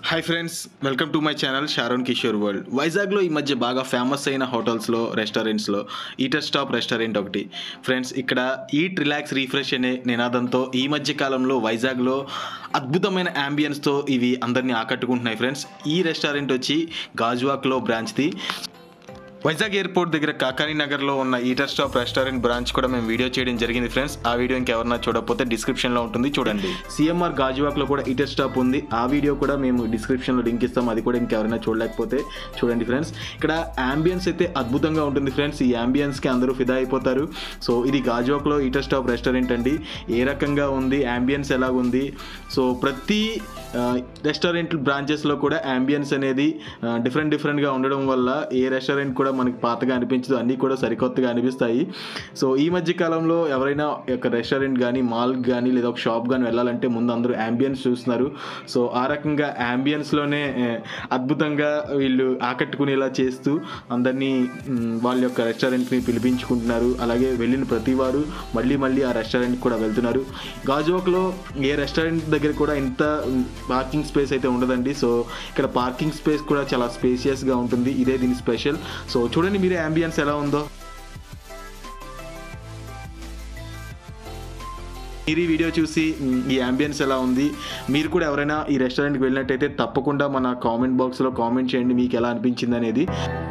hi friends welcome to my channel Sharon Kishore world వైజాగ్లో ఈ మధ్య బాగా ఫేమస్ అయిన హోటల్స్లో రెస్టారెంట్స్లో ఈటర్ స్టాప్ రెస్టారెంట్ ఒకటి ఫ్రెండ్స్ ఇక్కడ ఈట్ రిలాక్స్ రీఫ్రెష్ అనే నినాదంతో ఈ మధ్య కాలంలో వైజాగ్లో అద్భుతమైన అంబియన్స్తో ఇవి అందరినీ ఆకట్టుకుంటున్నాయి ఫ్రెండ్స్ ఈ రెస్టారెంట్ వచ్చి గాజువాక్లో బ్రాంచ్ది వైజాగ్ ఎయిర్పోర్ట్ దగ్గర కాకానీ నగర్లో ఉన్న ఈటర్ స్టాప్ రెస్టారెంట్ బ్రాంచ్ కూడా మేము వీడియో చేయడం జరిగింది ఫ్రెండ్స్ ఆ వీడియో ఇంకెవరన్నా చూడకపోతే డిస్క్రిప్షన్లో ఉంటుంది చూడండి సిఎంఆర్ గాజువాక్లో కూడా ఈటర్ స్టాప్ ఉంది ఆ వీడియో కూడా మేము డిస్క్రిప్షన్లో లింక్ ఇస్తాం అది కూడా ఇంకెవరైనా చూడలేకపోతే చూడండి ఫ్రెండ్స్ ఇక్కడ అంబియన్స్ అయితే అద్భుతంగా ఉంటుంది ఫ్రెండ్స్ ఈ అంబియన్స్కి అందరూ ఫిదా అయిపోతారు సో ఇది గాజువాక్లో ఈటర్ స్టాప్ రెస్టారెంట్ అండి ఏ రకంగా ఉంది అంబియన్స్ ఎలా ఉంది సో ప్రతి రెస్టారెంట్ బ్రాంచెస్లో కూడా అంబియన్స్ అనేది డిఫరెంట్ డిఫరెంట్గా ఉండడం వల్ల ఏ రెస్టారెంట్ కూడా మనకి పాతగా అనిపించదు అన్నీ కూడా సరికొత్తగా అనిపిస్తాయి సో ఈ మధ్య కాలంలో ఎవరైనా ఒక రెస్టారెంట్ కానీ మాల్ కానీ లేదా ఒక షాప్ కానీ వెళ్ళాలంటే ముందు అందరూ అంబియన్స్ చూస్తున్నారు సో ఆ రకంగా అంబియన్స్లోనే అద్భుతంగా వీళ్ళు ఆకట్టుకునేలా చేస్తూ అందరినీ మ్, వాళ్ళ యొక్క రెస్టారెంట్ని పిలిపించుకుంటున్నారు అలాగే వెళ్ళిన ప్రతి వారు మళ్ళీ మళ్ళీ ఆ రెస్టారెంట్ కూడా వెళ్తున్నారు గాజువాక్లో ఏ రెస్టారెంట్ దగ్గర కూడా ఇంత పార్కింగ్ స్పేస్ అయితే ఉండదండి సో ఇక్కడ పార్కింగ్ స్పేస్ కూడా చాలా స్పేసియస్గా ఉంటుంది ఇదే దీని స్పెషల్ సో చూడండి మీరే అంబియన్స్ ఎలా ఉందో మీరు ఈ వీడియో చూసి మ్, ఈ అంబియన్స్ ఎలా ఉంది మీరు కూడా ఎవరైనా ఈ రెస్టారెంట్కి వెళ్ళినట్టయితే తప్పకుండా మన కామెంట్ బాక్స్లో కామెంట్ చేయండి మీకు ఎలా అనిపించింది అనేది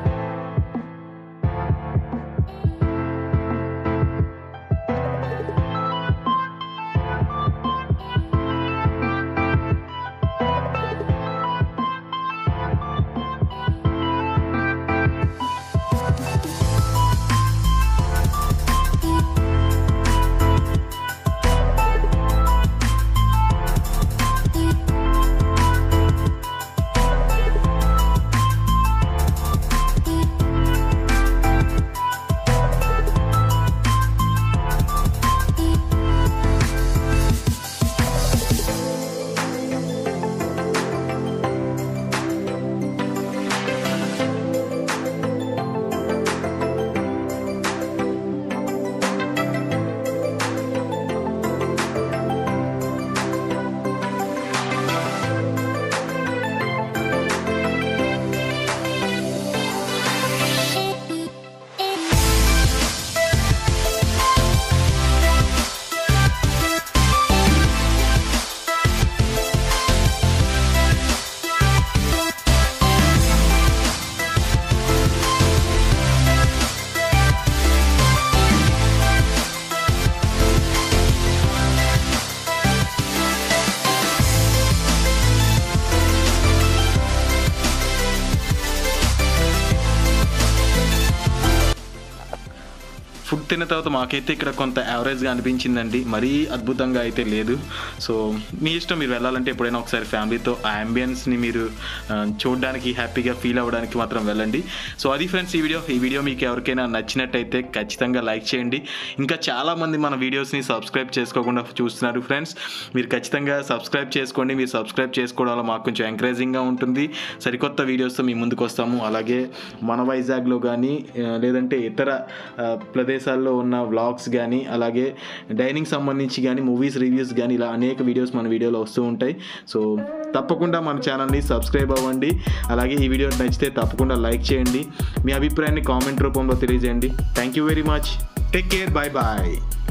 ఫుడ్ తిన్న తర్వాత మాకైతే ఇక్కడ కొంత యావరేజ్గా అనిపించిందండి మరీ అద్భుతంగా అయితే లేదు సో మీ ఇష్టం మీరు వెళ్ళాలంటే ఎప్పుడైనా ఒకసారి ఫ్యామిలీతో ఆ అంబియన్స్ని మీరు ఆ, చూడడానికి హ్యాపీగా ఫీల్ అవ్వడానికి మాత్రం వెళ్ళండి సో అది ఫ్రెండ్స్ ఈ వీడియో ఈ వీడియో మీకు ఎవరికైనా నచ్చినట్టయితే ఖచ్చితంగా లైక్ చేయండి ఇంకా చాలామంది మన వీడియోస్ని సబ్స్క్రైబ్ చేసుకోకుండా చూస్తున్నారు ఫ్రెండ్స్ మీరు ఖచ్చితంగా సబ్స్క్రైబ్ చేసుకోండి మీరు సబ్స్క్రైబ్ చేసుకోవడం వల్ల మాకు కొంచెం ఎంకరేజింగ్గా ఉంటుంది సరికొత్త వీడియోస్తో మీ ముందుకు వస్తాము అలాగే మన వైజాగ్లో కానీ ఆ, లేదంటే ఇతర ఆ, ప్రదేశాల్లో ఉన్న వ్లాగ్స్ కానీ అలాగే డైనింగ్ సంబంధించి కానీ మూవీస్ రివ్యూస్ కానీ ఇలా అనేక వీడియోస్ మన వీడియోలో వస్తూ ఉంటాయి సో తప్పకుండా మన ఛానల్ని సబ్స్క్రైబ్ అవ్వండి అలాగే ఈ వీడియో నచ్చితే తప్పకుండా లైక్ చేయండి మీ అభిప్రాయాన్ని కామెంట్ రూపంలో తెలియజేయండి thank you very much take care bye bye